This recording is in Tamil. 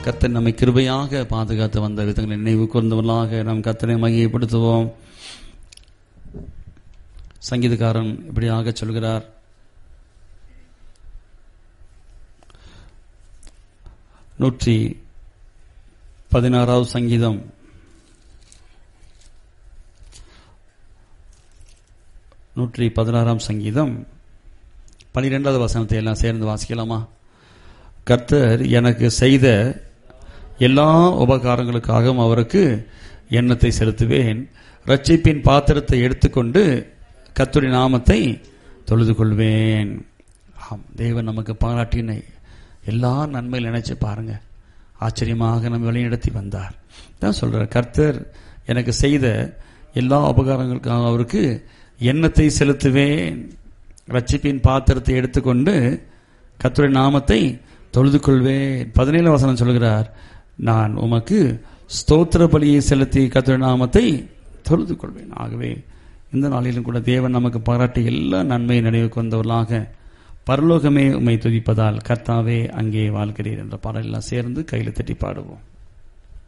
கர்த்தர் நம்மை கிருபையாக பாதுகாத்து வந்த விதங்களை நினைவு கூர்ந்தவர்களாக நாம் கர்த்தரை மகிமைப்படுத்துவோம் சங்கீதக்காரன் இப்படியாக சொல்கிறார் நூற்றி பதினாறாவது சங்கீதம் நூற்றி பதினாறாம் சங்கீதம் பனிரெண்டாவது வசனத்தை எல்லாம் சேர்ந்து வாசிக்கலாமா கர்த்தர் எனக்கு செய்த எல்லா உபகாரங்களுக்காகவும் அவருக்கு எண்ணத்தை செலுத்துவேன் ரட்சிப்பின் பாத்திரத்தை எடுத்துக்கொண்டு கர்த்தருடைய நாமத்தை தொழுது கொள்வேன் ஆம் தேவன் நமக்கு பாராட்டின எல்லா நன்மையில் நினைச்சு பாருங்க ஆச்சரியமாக நம்ம வழிநடத்தி வந்தார் தான் சொல்றார் கர்த்தர் எனக்கு செய்த எல்லா உபகாரங்களுக்காக அவருக்கு எண்ணத்தை செலுத்துவேன் ரட்சிப்பின் பாத்திரத்தை எடுத்துக்கொண்டு கர்த்தருடைய நாமத்தை தொழுது கொள்வேன் பதினேழு வசனம் சொல்கிறார் நான் உமக்கு ஸ்தோத்திர பலியை செலுத்தி கர்த்தருடைய நாமத்தை தொழுது கொள்வேன் ஆகவே இந்த நாளிலும் கூட தேவன் நமக்கு பாராட்டி எல்லா நன்மையை நினைவுக்கு வந்தவர்களாக பரலோகமே உம்மை துதிப்பதால் கர்த்தாவே அங்கே வாழ்கிறீர் என்ற பாடலெல்லாம் சேர்ந்து கையில் தட்டி பாடுவோம்